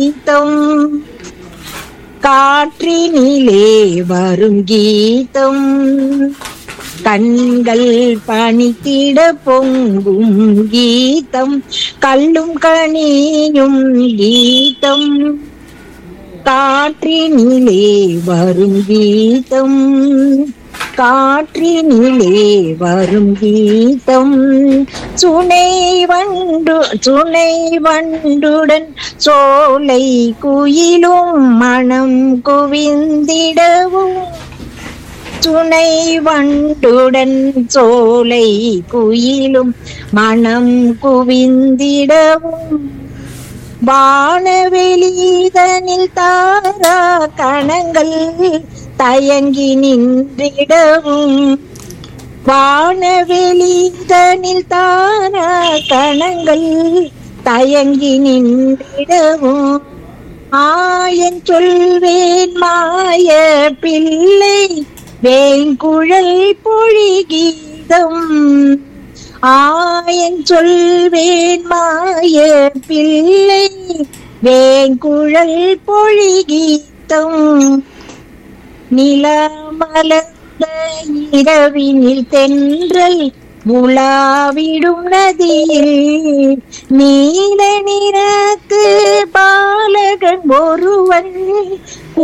கீதம் காற்றினிலே வரும் கீதம் கண்கள் பணித்திட பொங்கும் கீதம் கல்லும் கனியும் கீதம் காற்றினிலே வரும் கீதம் காற்றினிலே வரும் கீதம் சுனை வண்டு சுனை வண்டுடன் சோலை குயிலும் மனம் குவிந்திடவும் துணை வண்டுடன் சோலை குயிலும் மனம் குவிந்திடவும் வானவெளிதனில் தாரா கணங்கள் தயங்கி நின்றிடவும் வானவெளிதனில் தாரா கணங்கள் தயங்கி நின்றிடவும் ஆயன் சொல்வேன் மாய பிள்ளை வேங்குழல் பொழிகீதம் ஆயன் சொல்வேன் மாய பிள்ளை வேங்குழல் பொழிகீதம் நிலமலர்ந்த இரவினில் தென்றல் உலாவிடும் நதியில் நீல நிறத்து பாலகன் ஒருவன்